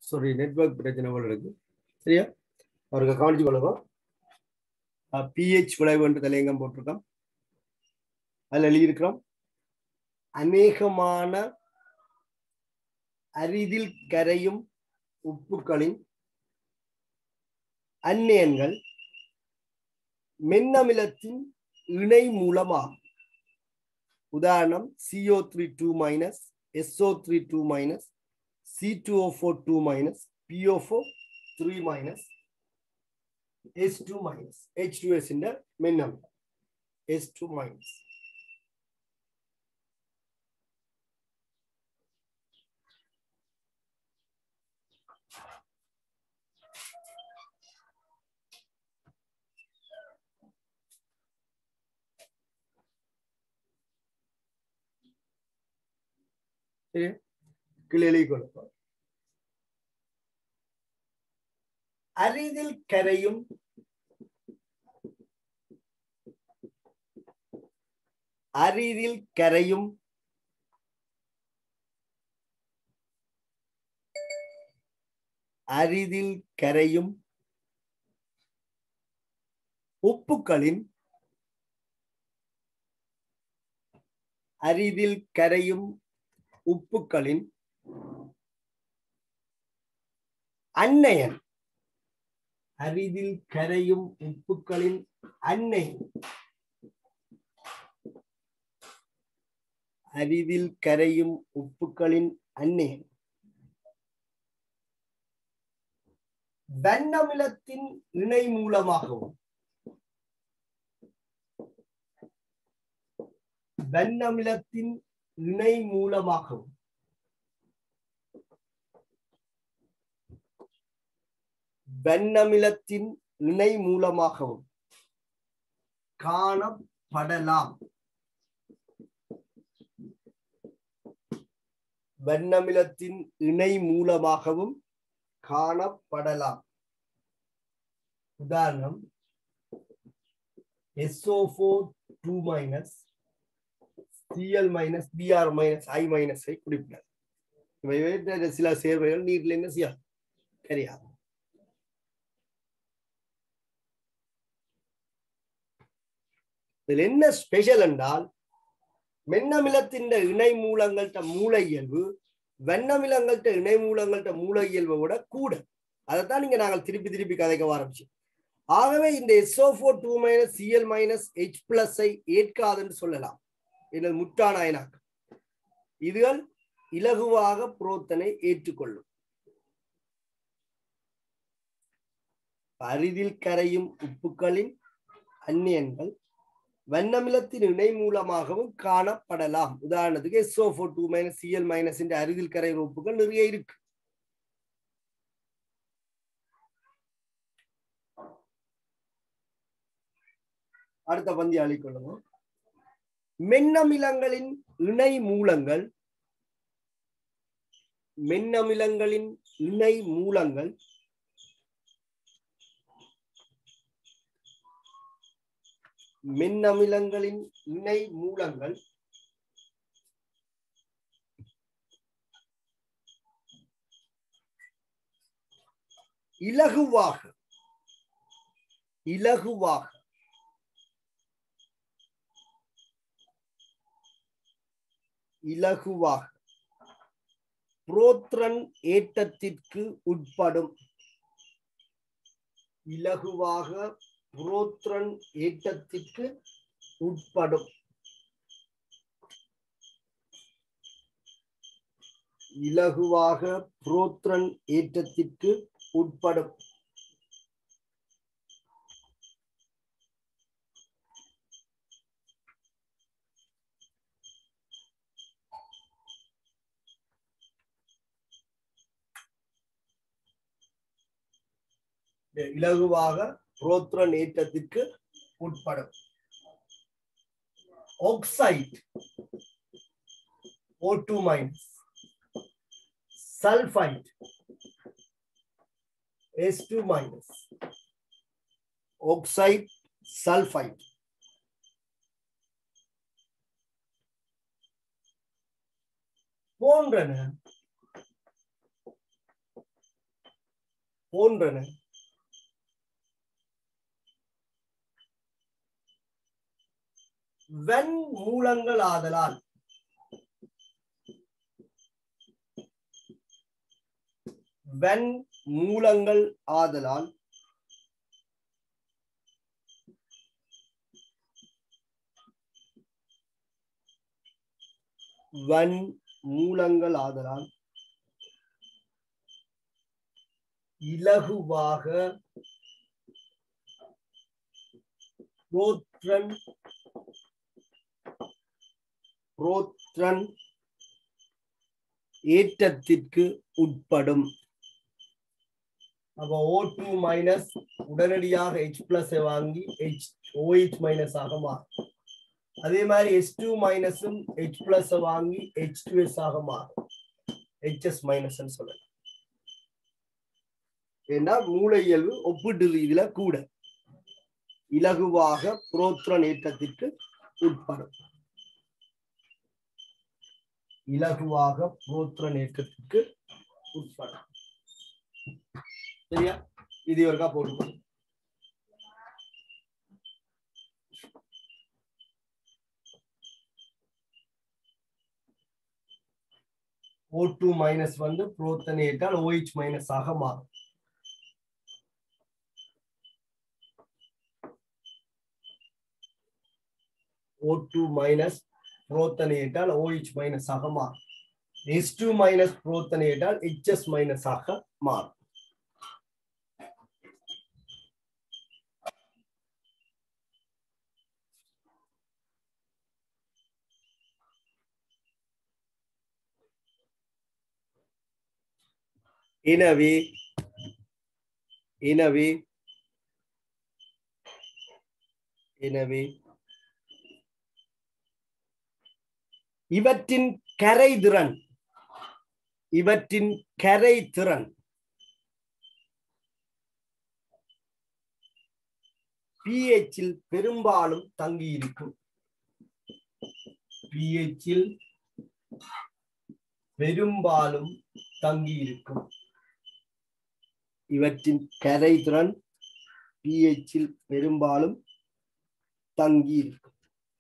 Sorry network பிரச்சனை போல இருக்கு சரியா அவருக்கு கவனிச்சு கொள்ளுங்க பிஹெச் விளைவு என்று தலையங்கம் போட்டிருக்கோம் அதில் எழுதியிருக்கிறோம் அநேகமான அரிதில் கரையும் உப்புக்களின் அந்நியன்கள் மென்னமிலத்தின் இணை மூலமாகும் உதாரணம் CO three two minus SO three two minus C two O four two minus P O four three minus S two minus H two S மென்னமிலம் எஸ் டூ மைனஸ் சரியா கிளி கொடுப்போம் அரிதில் கரையும் அரிதில் கரையும் அரிதில் கரையும் உப்புக்களின் அரிதில் கரையும் உப்புக்களின் அன்னையன் அரிதில் கரையும் உப்புக்களின் அன்னை அரிதில் கரையும் உப்புக்களின் அன்னையன் வண்ணமிலத்தின் இணை மூலமாகவும் வண்ணமிலத்தின் இணை மூலமாகவும் வண்ணமிலத்தின் இணை மூலமாகவும் காணப்படலாம் வண்ணமிலத்தின் இணை மூலமாகவும் காணப்படலாம் உதாரணம் SO4 two minus C L minus B R minus I மைனஸை குறிப்பிடாது இவை சில சேர்வைகள் நீர்ல என்ன செய்யாது கிடையாது இதில் என்ன ஸ்பெஷல் என்றால் மென்னமிலத்தின் இணை மூலங்கள்ட்ட மூளை இயல்பு வெண்ணமிலங்கள்ட்ட இணை மூலங்கள்ட்ட மூளை இயல்பை விட கூட அதைத்தான் நீங்க நாங்கள் திருப்பி திருப்பி கதைக்க ஆரம்பிச்சோம் ஆகவே இந்த S O four two minus C L minus H பிளஸை ஏற்காதுன்னு சொல்லலாம் எனது முட்டான அயனாக்கம் இதுகள் இலகுவாக புரோத்தனை ஏற்றுக்கொள்ளும் அரிதில் கரையும் உப்புக்களின் அந்நியன்கள் வண்ணமிலத்தின் இணை மூலமாகவும் காணப்படலாம் உதாரணத்துக்கு S O four two minus C L minus என்ற அரிதில் கரையும் உப்புகள் நிறைய இருக்கு அடுத்த பந்தி அளிக்கொள்ளுங்க மென்னமிலங்களின் இணை மூலங்கள் மென்னமிலங்களின் இணை மூலங்கள் மென்னமிலங்களின் இணை மூலங்கள் இலகுவாக இலகுவாக இலகுவாக புரோத்ரன் ஏற்றத்திற்கு உட்படும் இலகுவாக புரோத்ரன் ஏற்றத்திற்கு உட்படும் இலகுவாக புரோத்ரன் ஏற்றத்திற்கு உட்படும் இலகுவாக புரோத்ரன் ஏற்றத்திற்கு உட்படும் oxide O two minus sulphide S two minus oxide sulphide போன்றன போன்றன வெண் மூலங்கள் ஆதலால் வெண் மூலங்கள் ஆதலால் வன் மூலங்கள் ஆதலால் இலகுவாக புரோத்ரன் புரோத்ரன் ஏற்றத்திற்கு உட்படும் அப்போ ஓ டூ மைனஸ் உடனடியாக ஹெச் பிளஸ் வாங்கி ஹெச் ஓஹெச் மைனஸ் ஆக மாறும் அதே மாதிரி எஸ் டூ மைனஸும் ஹெச் பிளஸ் வாங்கி ஹெச் டூ எஸ் ஆக மாறும் ஹெச்எஸ் மைனஸ் சொல்லலாம் ஏன்னா மூளை இயல்பு ஒப்பிட்டு ரீதியில கூட இலகுவாக புரோத்ரன் ஏற்றத்திற்கு உட்படும் இலகுவாக புரோத்ரன் ஏற்றத்திற்கு உட்படும் சரியா இது ஒருக்கா போட்டுக்கணும் ஓ டூ மைனஸ் வந்து புரோத்தனை ஏற்றால் ஓஹெச் மைனஸ் ஆக மாறும் ஓ டூ மைனஸ் புரோத்தனை ஏற்றால் ஓஹெச் மைனஸ் ஆக மாறும் எஸ் டூ மைனஸ் புரோத்தனை ஏற்றால் ஹெச்எஸ் மைனஸ் ஆக மாறும் எனவே எனவே எனவே இவற்றின் கரைதிறன் இவற்றின் கரைதிறன் பிஹெச்சில் பெரும்பாலும் தங்கியிருக்கும் பிஹெச்சில் பெரும்பாலும் தங்கியிருக்கும் இவற்றின் கரைதிறன் பிஹெச்சில் பெரும்பாலும் தங்கியிருக்கும்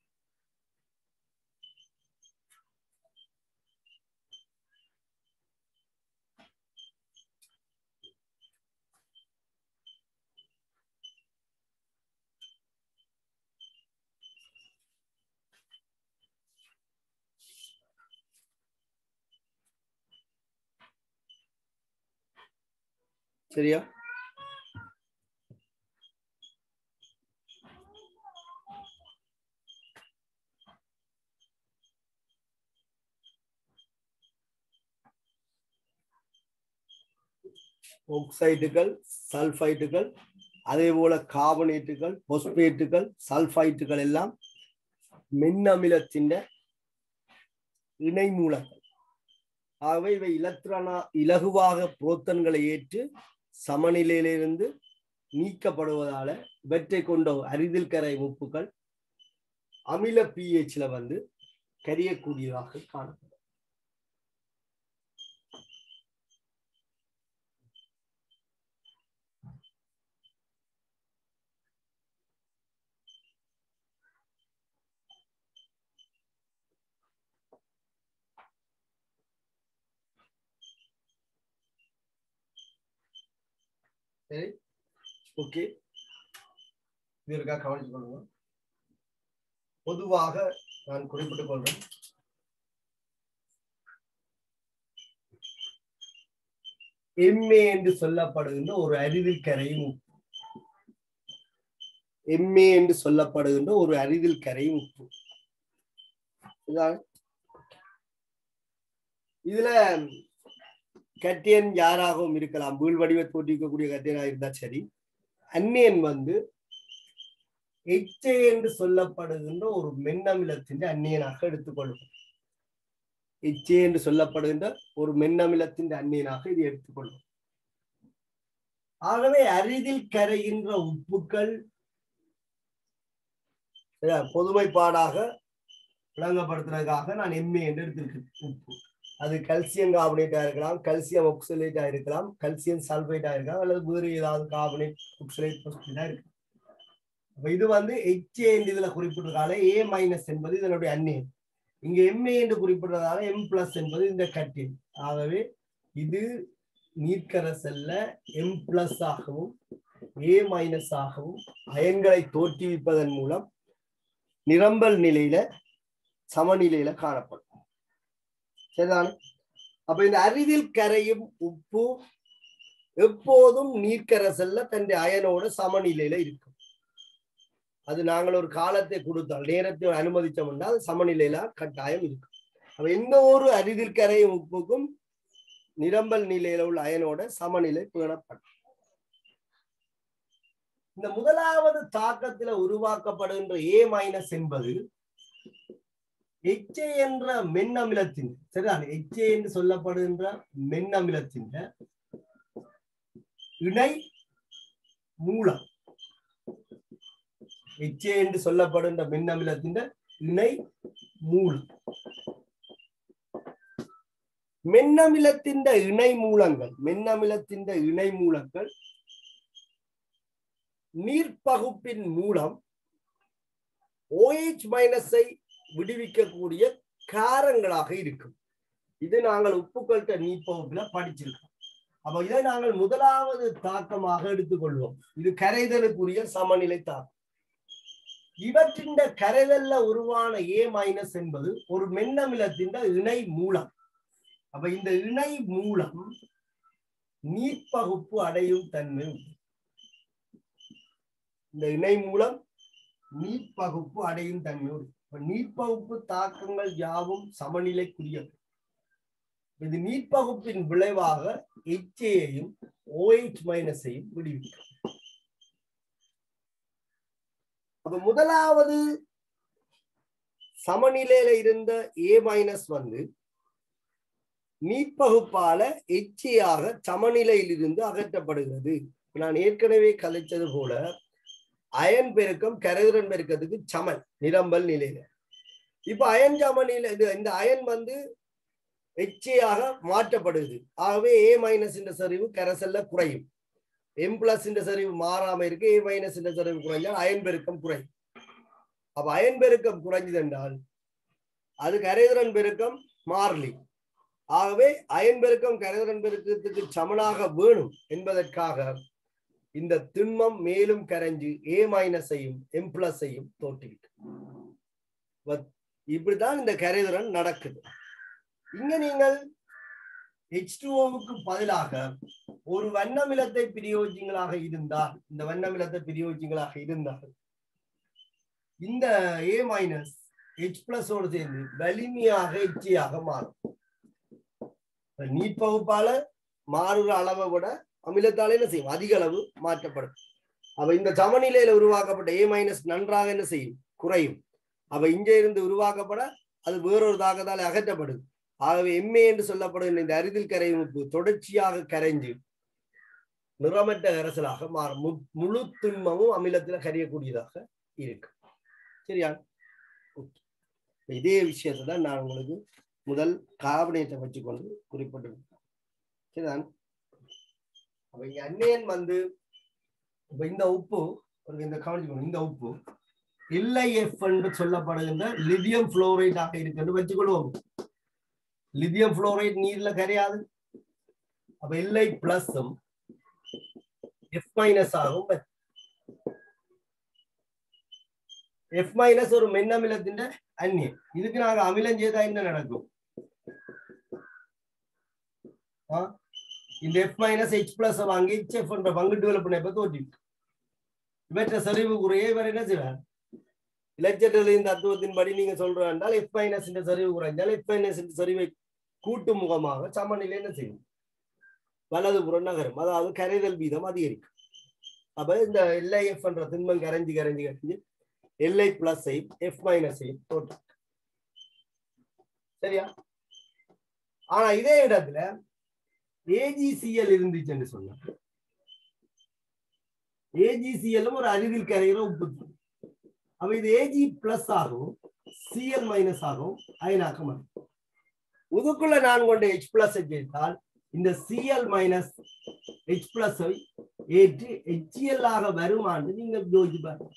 சரியா ஆக்சைடுகள் சல்பைட்டுகள் அதே போல கார்பனேட்டுகள் பொஸ்பேட்டுகள் சல்பைட்டுகள் எல்லாம் மென்னமிலத்தின் இணை மூலங்கள் ஆகவே இவை இலத்திரனா இலகுவாக புரோத்தன்களை ஏற்று சமநிலையிலிருந்து நீக்கப்படுவதால இவற்றை கொண்ட அரிதில் கரை உப்புகள் அமில பிஹெச்ல வந்து கரியக்கூடியதாக காணப்படும் சரி ஓகே இதற்காக கவனித்துக் கொள்ளுங்க பொதுவாக நான் குறிப்பிட்டுக் கொள்றேன் எம்ஏ என்று சொல்லப்படுகின்ற ஒரு அரிதில் கரையும் உப்பு எம்ஏ என்று சொல்லப்படுகின்ற ஒரு அரிதில் கரையும் உப்பு இதுல கட்டியன் யாராகவும் இருக்கலாம் வீழ் வடிவ தோற்றிக்கக்கூடிய கட்டியனா இருந்தா சரி அந்நியன் வந்து எச்சை என்று சொல்லப்படுகின்ற ஒரு மென்னமிலத்தின் அந்நியனாக எடுத்துக்கொள்ளும் எச்சை என்று சொல்லப்படுகின்ற ஒரு மென்னமிலத்தின் அந்நியனாக இது எடுத்துக்கொள்ளும் ஆகவே அரிதில் கரைகின்ற உப்புக்கள் பொதுமைப்பாடாக விளங்கப்படுத்துறதுக்காக நான் எம்ஏ என்று எடுத்திருக்கேன் உப்பு அது கல்சியம் கார்பனேட்டா இருக்கலாம் கல்சியம் ஒக்சலேட்டா இருக்கலாம் கல்சியம் சல்பேட்டா இருக்கலாம் அல்லது வேறு ஏதாவது கார்பனேட் ஒக்சலேட் பாஸ்பேட்டா இருக்கலாம் அப்ப இது வந்து HA என்று இதுல குறிப்பிட்டிருக்கால ஏ மைனஸ் என்பது இதனுடைய அந்நியம் இங்க எம்ஏ என்று குறிப்பிடுறதால எம் பிளஸ் என்பது இந்த கட்டில் ஆகவே இது நீர்க்கரசல்ல எம் பிளஸ் ஆகவும் ஏ மைனஸ் ஆகவும் அயன்களை தோற்றுவிப்பதன் மூலம் நிரம்பல் நிலையில சமநிலையில காணப்படும் சரிதானே அப்ப இந்த அரிதில் கரையும் உப்பு எப்போதும் நீர்க்கரசல்ல தன்னுடைய அயனோட சமநிலையில இருக்கும் அது நாங்கள் ஒரு காலத்தை கொடுத்தால் நேரத்தை அனுமதிச்சோம்னா அது சமநிலையில கட்டாயம் இருக்கும் அப்ப எந்த ஒரு அரிதில் கரையும் உப்புக்கும் நிரம்பல் நிலையில உள்ள அயனோட சமநிலை பேணப்படும் இந்த முதலாவது தாக்கத்துல உருவாக்கப்படுகின்ற ஏ மைனஸ் என்பது எச்ஏ என்ற மென்னமிலத்தின் சரிதான் எச்ஏ என்று சொல்லப்படுகின்ற மென்னமிலத்தின் இணை மூலம் எச்ஏ என்று சொல்லப்படுகின்ற மென்னமிலத்தின் இணை மூலம் மென்னமிலத்தின் இணை மூலங்கள் மென்னமிலத்தின் இணை மூலங்கள் நீர்ப்பகுப்பின் மூலம் OH மைனஸை விடுவிக்கக்கூடிய காரங்களாக இருக்கும் இது நாங்கள் உப்புக்கள்கிட்ட நீர்ப்பகுப்புல படிச்சிருக்கோம் அப்ப இதை நாங்கள் முதலாவது தாக்கமாக எடுத்துக்கொள்வோம் இது கரைதலுக்குரிய சமநிலை தாக்கம் இவற்றின் கரைதல்ல உருவான ஏ மைனஸ் என்பது ஒரு மென்னமிலத்தின் இணை மூலம் அப்ப இந்த இணை மூலம் நீர்ப்பகுப்பு அடையும் தன்மை உண்டு. இந்த இணை மூலம் நீர்ப்பகுப்பு அடையும் தன்மை உண்டு. இப்ப நீர்ப்பகுப்பு தாக்கங்கள் யாவும் சமநிலைக்குரியது இது நீர்ப்பகுப்பின் விளைவாக எச்ஏயையும் ஓஎச் மைனஸையும் விடுவிக்கும் அப்ப முதலாவது சமநிலையில இருந்த ஏ மைனஸ் வந்து நீட்பகுப்பால எச்சியாக சமநிலையில் இருந்து அகற்றப்படுகிறது நான் ஏற்கனவே கலைச்சது போல அயன் பெருக்கம் கரைதிறன் பெருக்கத்துக்கு சமன் நிரம்பல் நிலையில இப்ப அயன் சமநிலை இது இந்த அயன் வந்து எச்சியாக மாற்றப்படுது ஆகவே ஏ மைனஸ் இந்த சரிவு கரைசல்ல குறையும் எம் பிளஸ் இந்த சரிவு மாறாம இருக்கு ஏ மைனஸ் இந்த சரிவு குறைஞ்சால் அயன் பெருக்கம் குறையும் அப்ப அயன் பெருக்கம் குறைஞ்சது என்றால் அது கரைதிறன் பெருக்கம் மாறலி ஆகவே அயன் பெருக்கம் கரைதிறன் பெருக்கத்துக்கு சமனாக வேணும் என்பதற்காக இந்த திண்மம் மேலும் கரைஞ்சு ஏ மைனஸையும் எம் பிளஸையும் தோற்றுவிக்கும் இப்படிதான் இந்த கரைதிறன் நடக்குது இங்க நீங்கள் ஹெச் க்கு பதிலாக ஒரு வண்ணமிலத்தை பிரியோஜிங்களாக இருந்தால் இந்த வண்ணமிலத்தை பிரியோஜிங்களாக இருந்தால் இந்த ஏ மைனஸ் ஹெச் பிளஸோடு சேர்ந்து வலிமையாக எச்சியாக மாறும் நீட் பகுப்பால மாறுற அளவை விட அமிலத்தால என்ன செய்யும் அதிக அளவு மாற்றப்படும் அப்ப இந்த சமநிலையில உருவாக்கப்பட்ட ஏ மைனஸ் நன்றாக என்ன செய்யும் குறையும் அப்ப இங்க இருந்து உருவாக்கப்பட அது வேறொரு தாக்கத்தால் அகற்றப்படுது ஆகவே எம்ஏ என்று சொல்லப்படும் இந்த அரிதில் கரையுப்பு தொடர்ச்சியாக கரைஞ்சு நிறமற்ற கரைசலாக மாறும் முழு திண்மமும் அமிலத்துல கரையக்கூடியதாக இருக்கு சரியா இதே விஷயத்தை தான் நான் உங்களுக்கு முதல் கார்பனேட்டை வச்சுக்கொண்டு குறிப்பிட்டு சரிதான் அப்ப இங்க அந்நியன் வந்து இப்ப இந்த உப்பு ஒரு இந்த கவனிச்சுக்கணும் இந்த உப்பு எல்ஐஎஃப் என்று சொல்லப்படுகின்ற லிதியம் புளோரைடாக இருக்கு என்று வச்சுக்கொள்வோம் லிதியம் புளோரைட் நீர்ல கரையாது அப்ப எல்ஐ பிளஸும் எஃப் மைனஸ் ஆகும் எஃப் மைனஸ் ஒரு மென்னமிலத்தின் அந்நியம் இதுக்கு நாங்க அமிலம் செய்தா என்ன நடக்கும் இந்த எஃப் மைனஸ் ஹெச் பிளஸ் வாங்கி ஹெச்எஃப் என்ற பங்கு டெவலப் பண்ண தோற்றி இவற்ற சரிவு குறைய இவர் என்ன செய்வார் இலச்சட்டலின் தத்துவத்தின்படி நீங்க சொல்ற என்றால் எஃப் மைனஸ் இந்த சரிவு குறைஞ்சால் எஃப் மைனஸ் இந்த சரிவை கூட்டு முகமாக சமநிலை என்ன செய்யும் வலது புறம் நகரும் அதாவது கரைதல் வீதம் அதிகரிக்கும் அப்ப இந்த எல்ஐஎஃப் என்ற திண்மம் கரைஞ்சி கரைஞ்சி கரைஞ்சி எல்ஐ பிளஸை எஃப் மைனஸை தோற்று சரியா ஆனா இதே இடத்துல ஏஜிசிஎல் இருந்துச்சுன்னு சொன்ன ஏஜிசிஎல்லும் ஒரு அரிதில் கரைகிற உப்பு அப்ப இது ஏஜி பிளஸ் ஆகும் சிஎல் மைனஸ் ஆகும் அயனாக்க மாட்டோம் இதுக்குள்ள நான் கொண்ட ஹெச் பிளஸ் சேர்த்தால் இந்த சிஎல் மைனஸ் ஹெச் பிளஸ் ஏற்று ஹெச்எல் ஆக வருமானு நீங்க யோசிச்சு பாருங்க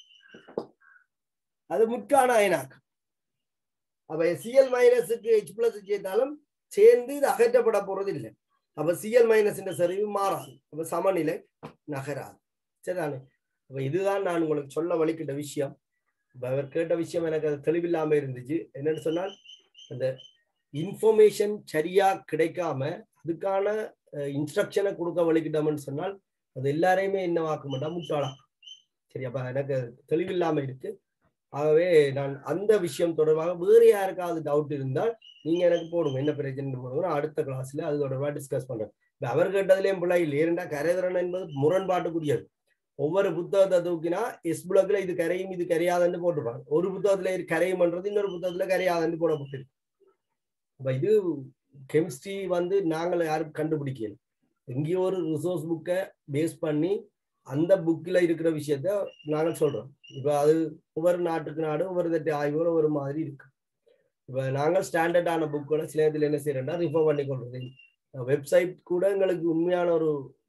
அது முற்கான அயனாக்கம் அப்ப சிஎல் மைனஸுக்கு ஹெச் பிளஸ் சேர்த்தாலும் சேர்ந்து இது அகற்றப்பட போறது இல்லை அப்ப சிஎல் மைனஸ் சரிவு மாறாது அப்ப சமநிலை நகராது சரிதானே அப்ப இதுதான் நான் உங்களுக்கு சொல்ல வலிக்கிட்ட விஷயம் இப்ப அவர் கேட்ட விஷயம் எனக்கு அது தெளிவில்லாம இருந்துச்சு என்னன்னு சொன்னால் அந்த இன்ஃபர்மேஷன் சரியா கிடைக்காம அதுக்கான இன்ஸ்ட்ரக்ஷனை கொடுக்க வலிக்கிட்டோம்னு சொன்னால் அது எல்லாரையுமே என்னவாக்க மாட்டா முட்டாளா சரி அப்ப எனக்கு தெளிவில்லாம இருக்கு ஆகவே நான் அந்த விஷயம் தொடர்பாக வேறு யாருக்காவது டவுட் இருந்தால் நீங்க எனக்கு போடுங்க என்ன பிரச்சனை போடுங்க நான் அடுத்த கிளாஸ்ல அது தொடர்பாக டிஸ்கஸ் பண்றேன் இப்ப அவர் கேட்டதுலேயும் பிள்ளை இல்லை ஏனென்றா கரைதிறன் என்பது முரண்பாட்டுக்குரியது ஒவ்வொரு புத்தகத்தை தூக்கினா எஸ் புலத்துல இது கரையும் இது கரையாதுன்னு போட்டிருப்பாங்க ஒரு புத்தகத்துல இது கரையும் பண்றது இன்னொரு புத்தகத்துல கரையாதுன்னு போடப்பட்டிருக்கு அப்ப இது கெமிஸ்ட்ரி வந்து நாங்கள் யாரும் கண்டுபிடிக்கல எங்கேயோ ஒரு ரிசோர்ஸ் புக்கை பேஸ் பண்ணி அந்த புக்கில் இருக்கிற விஷயத்த நாங்கள் சொல்றோம் இப்போ அது ஒவ்வொரு நாட்டுக்கு நாடு ஒவ்வொரு தட்டு ஆய்வுகள் ஒவ்வொரு மாதிரி இருக்கு இப்போ நாங்கள் ஸ்டாண்டர்டான புக்கோட சில இதில் என்ன செய்யறோம்னா ரிஃபர் பண்ணி கொள்றது வெப்சைட் கூட எங்களுக்கு உண்மையான ஒரு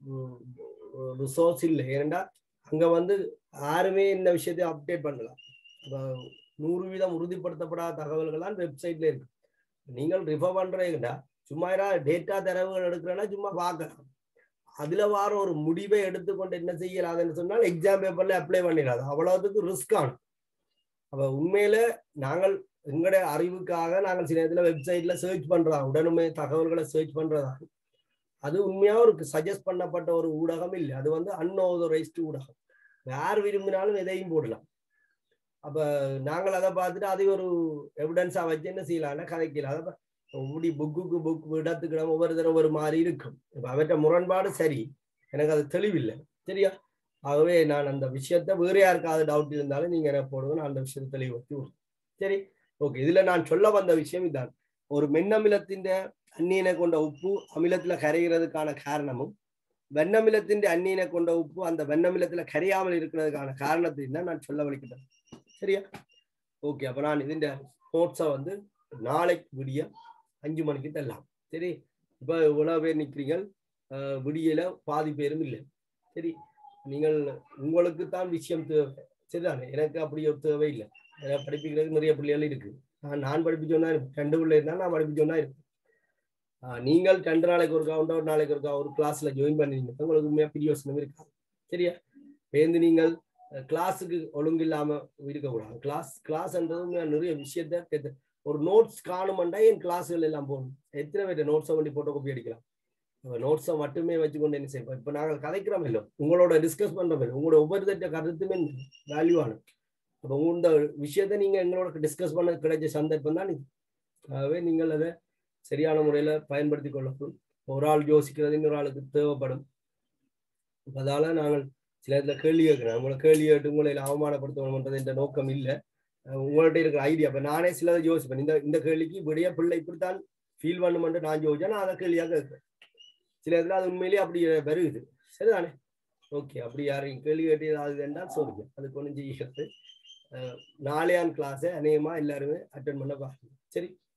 ரிசோர்ஸ் இல்லை ஏனெண்டா அங்கே வந்து யாருமே இந்த விஷயத்தை அப்டேட் பண்ணலாம் இப்போ நூறு வீதம் உறுதிப்படுத்தப்படாத தகவல்கள்லாம் வெப்சைட்ல இருக்கு நீங்கள் ரிஃபர் பண்றீங்கன்னா சும்மா டேட்டா தரவுகள் எடுக்கிறேன்னா சும்மா பார்க்கலாம் அதுல வார ஒரு முடிவை எடுத்துக்கொண்டு என்ன செய்யலாதுன்னு சொன்னால் எக்ஸாம் பேப்பர்ல அப்ளை பண்ணிடாது அவ்வளவுக்கு ரிஸ்க் ஆகும் அப்ப உண்மையில நாங்கள் எங்களுடைய அறிவுக்காக நாங்கள் சில நேரத்தில் வெப்சைட்ல சர்ச் பண்றதா உடனுமே தகவல்களை சர்ச் பண்றதா அது உண்மையா ஒரு சஜஸ்ட் பண்ணப்பட்ட ஒரு ஊடகம் இல்லை அது வந்து அன்ஆதரைஸ்டு ஊடகம் யார் விரும்பினாலும் எதையும் போடலாம் அப்ப நாங்கள் அதை பார்த்துட்டு அதை ஒரு எவிடன்ஸா வச்சு என்ன செய்யலாம்னா கதைக்கலாம் அதை இப்படி புக்குக்கு புக் இடத்துக்கு இடம் ஒவ்வொரு தடவை ஒரு மாதிரி இருக்கும் இப்ப அவற்ற முரண்பாடு சரி எனக்கு அது தெளிவில்லை சரியா ஆகவே நான் அந்த விஷயத்த வேற யாருக்காவது டவுட் இருந்தாலும் நீங்க எனக்கு போடுங்க நான் அந்த விஷயத்தை தெளிவுபடுத்தி விடுறேன் சரி ஓகே இதுல நான் சொல்ல வந்த விஷயம் இதான் ஒரு மென்னமிலத்தின் அந்நியனை கொண்ட உப்பு அமிலத்துல கரைகிறதுக்கான காரணமும் வெண்ணமிலத்தின் அந்நியனை கொண்ட உப்பு அந்த வெண்ணமிலத்துல கரையாமல் இருக்கிறதுக்கான காரணத்தையும் தான் நான் சொல்ல வலிக்கிட்டேன் சரியா ஓகே அப்ப நான் இதுஇந்த நோட்ஸை வந்து நாளைக்கு விடிய அஞ்சு மணிக்கு தரலாம் சரி இப்போ இவ்வளோ பேர் நிற்கிறீங்க விடியல பாதி பேரும் இல்லை சரி நீங்கள் உங்களுக்கு தான் விஷயம் தேவை சரிதானே எனக்கு அப்படி ஒரு தேவை இல்லை எனக்கு படிப்பிக்கிறதுக்கு நிறைய பிள்ளைகள் இருக்கு நான் நான் படிப்பிச்சோன்னா ரெண்டு பிள்ளை இருந்தால் நான் படிப்பிச்சோன்னா இருக்கு நீங்கள் ரெண்டு நாளைக்கு ஒருக்கா ஒன்றரை நாளைக்கு ஒருக்கா ஒரு கிளாஸ்ல ஜாயின் பண்ணிருங்க உங்களுக்கு உண்மையாக பிரியோசனம் இருக்காது சரியா பேருந்து நீங்கள் கிளாஸுக்கு ஒழுங்கு இல்லாம இருக்கக்கூடாது கிளாஸ் கிளாஸ்ன்றது நிறைய விஷயத்த ஒரு நோட்ஸ் காணுமெண்டா என் கிளாஸ்கள் எல்லாம் போகணும் எத்தனை பேர் நோட்ஸை வண்டி போட்டோ காப்பி அடிக்கலாம் நோட்ஸை மட்டுமே வச்சுக்கொண்டு என்ன செய்வோம் இப்போ நாங்கள் கதைக்கிறோம் இல்லை உங்களோட டிஸ்கஸ் பண்றோம் இல்லை உங்களோட ஒவ்வொரு தட்ட கருத்துமே வேல்யூவான அப்போ இந்த விஷயத்த நீங்க எங்களோட டிஸ்கஸ் பண்ண கிடைச்ச சந்தர்ப்பம் தான் இது ஆகவே நீங்கள் அதை சரியான முறையில பயன்படுத்தி கொள்ளணும் ஒரு ஆள் யோசிக்கிறது இன்னொரு ஆளுக்கு தேவைப்படும் அதால நாங்கள் சில இடத்துல கேள்வி கேட்கிறேன் உங்களை கேள்வி கேட்டு உங்களை அவமானப்படுத்தணும்ன்றது என்ற நோக்கம் இல்லை உங்கள்கிட்ட இருக்கிற ஐடியா இப்ப நானே சிலதை யோசிப்பேன் இந்த இந்த கேள்விக்கு விடைய பிள்ளை இப்படித்தான் ஃபீல் பண்ணுமென்று நான் யோசிச்சேன் நான் அதை கேள்வியாக கேட்கிறேன் சில இடத்துல அது உண்மையிலேயே அப்படி வருகுது சரிதானே ஓகே அப்படி யாரையும் கேள்வி கேட்டு ஏதாவது என்றால் சொல்லுங்க அதுக்கு ஒன்றும் செய்யறது நாளையான் கிளாஸை அநேகமா எல்லாருமே அட்டன் பண்ண பாருங்க சரி